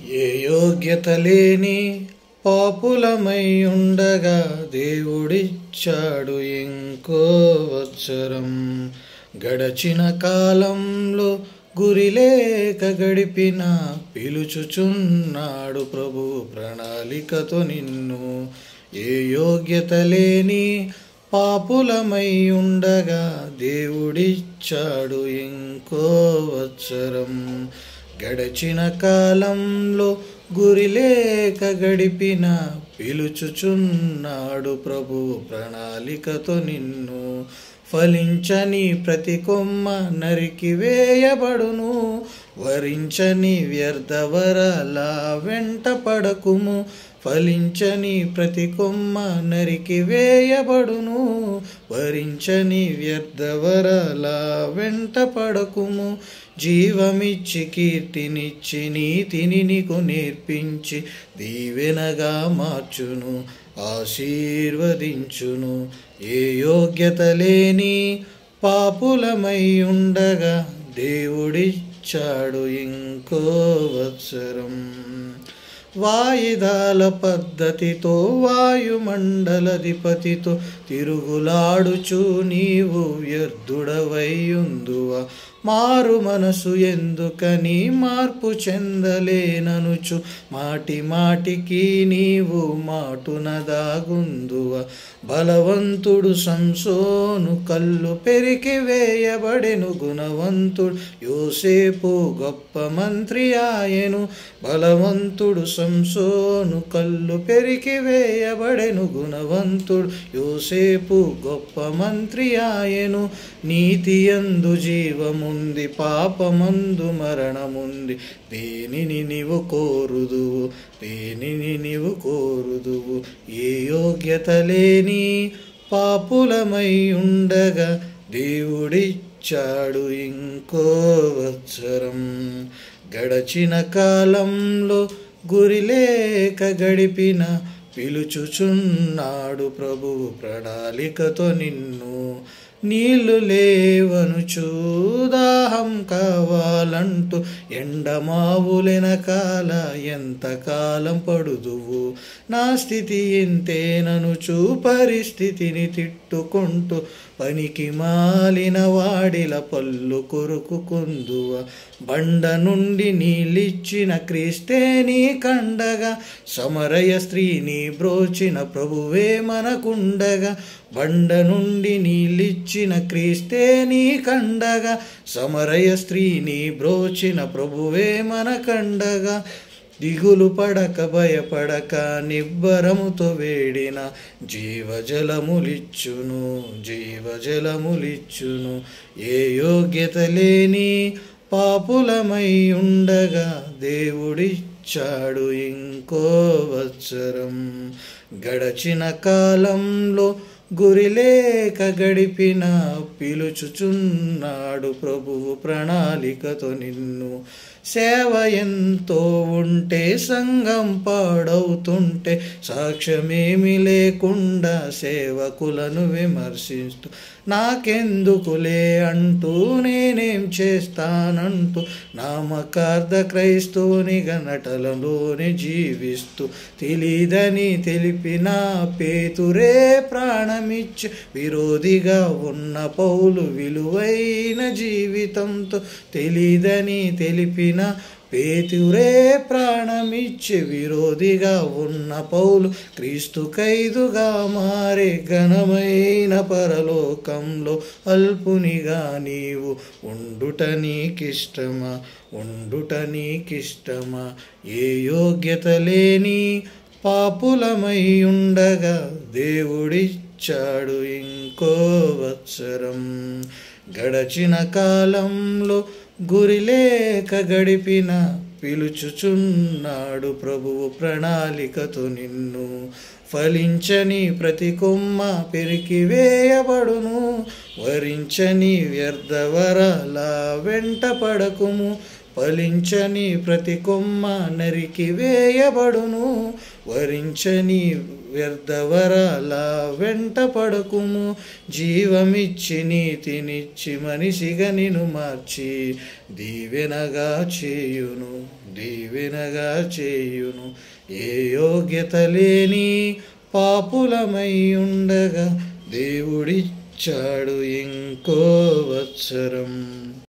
ఏ యోగ్యత లేని పాపులమై ఉండగా దేవుడిచ్చాడు ఇంకో వత్సరం గడచిన కాలంలో గురిలేక గడిపిన పిలుచుచున్నాడు ప్రభు ప్రణాళికతో నిన్ను ఏ యోగ్యత లేని పాపులమై ఉండగా దేవుడిచ్చాడు ఇంకో వత్సరం గడచిన కాలంలో గురిలేక గడిపిన పిలుచుచున్నాడు ప్రభు ప్రణాళికతో నిన్ను ఫలించని ప్రతి కొమ్మ నరికి వేయబడును వరించని వ్యర్థవరల వెంట పడకుము ఫలించని ప్రతి కొమ్మ నరికి వేయబడును వరించని వ్యర్థవరల వెంట పడకుము జీవమిచ్చి కీర్తినిచ్చి నీతిని నీకు నేర్పించి దీవెనగా మార్చును ఆశీర్వదించును ఏ యోగ్యత లేని పాపులమై ఉండగా దేవుడిచ్చాడు ఇంకో వత్సరం వాయిదాల పద్ధతితో వాయుమండలధిపతితో తిరుగులాడుచు నీవు వ్యర్థుడవైయుందువా మారు మనసు ఎందుకని మార్పు చెందలేననుచు మాటి మాటికి నీవు మాటున దాగుందువ బలవంతుడు సంసోను కళ్ళు పెరికి వేయబడెను గుణవంతుడు యోసేపు గొప్ప మంత్రి ఆయను బలవంతుడు సంసోను కళ్ళు పెరికి వేయబడెను గుణవంతుడు యోసేపు గొప్ప మంత్రి ఆయను నీతి అందు జీవముంది పాపమందు మరణముంది దేనిని నీవు కోరుదువు దేనిని నీవు కోరుదువు ఏ యోగ్యత లేని పాపులమై ఉండగా దేవుడిచ్చాడు ఇంకో వత్సరం గడచిన కాలంలో గురిలేక గడిపిన పిలుచుచున్నాడు ప్రభువు ప్రణాళికతో నిన్ను నీళ్లు లేవనుచు దాహం కావాలంటూ ఎండమావులెనకాల ఎంతకాలం పడుదువు నా స్థితి ఇంతేననుచు పరిస్థితిని తిట్టుకుంటూ పనికి మాలిన వాడిల పళ్ళు కొరుకుకుందువ బండ నుండి నీళ్ళిచ్చిన క్రీస్తే నీ కండగా సమరయ స్త్రీని బ్రోచిన ప్రభువే మనకుండగా బండ నుండి నీళ్ళిచ్చిన క్రీస్తే నీ కండగా సమరయ స్త్రీని బ్రోచిన ప్రభువే మనకండగా దిగులు పడక భయపడక నిబ్బరముతో వేడిన జీవజలములిచ్చును జీవజలములిచ్చును ఏ యోగ్యత లేని పాపులమై ఉండగా దేవుడిచ్చాడు ఇంకో వత్సరం గడచిన కాలంలో గురిలేక గడిపిన పిలుచుచున్నాడు ప్రభువు ప్రణాళికతో నిన్ను సేవ ఎంతో ఉంటే సంఘం పాడవుతుంటే సాక్ష్యమేమి లేకుండా సేవకులను విమర్శిస్తూ నాకెందుకులే అంటూ నేనేం చేస్తానంటూ నామకార్థ క్రైస్తవునిగా నటలలోనే జీవిస్తూ తెలీదని తెలిపిన పేతురే ప్రాణమిచ్చి విరోధిగా ఉన్న పౌలు విలువైన జీవితంతో తెలీదని తెలిపిన పేతురే ప్రాణమిచ్చి విరోధిగా ఉన్న పౌలు క్రీస్తు ఖైదుగా మారే ఘనమైన పరలోకంలో అల్పునిగా నీవు ఉండుట నీకిష్టమా ఉండుట నీకిష్టమా ఏ యోగ్యత లేని పాపులమై ఉండగా దేవుడిచ్చాడు ఇంకో వత్సరం గడచిన కాలంలో గురిలేక గడిపిన పిలుచుచున్నాడు ప్రభువు ప్రణాళికతో నిన్ను ఫలించని ప్రతి కొమ్మ పెరికి వేయబడును వరించని వ్యర్థవరలా వెంట పడకుము ఫలించని ప్రతి కొమ్మ నరికి వేయబడును వరించని వ్యర్థవరాల వెంట పడకుము జీవమిచ్చి నీతినిచ్చి మనిషిగా నిన్ను మార్చి దీవెనగా చేయును దీవెనగా చేయును ఏ యోగ్యత లేని పాపులమై ఉండగా దేవుడిచ్చాడు ఇంకో వత్సరం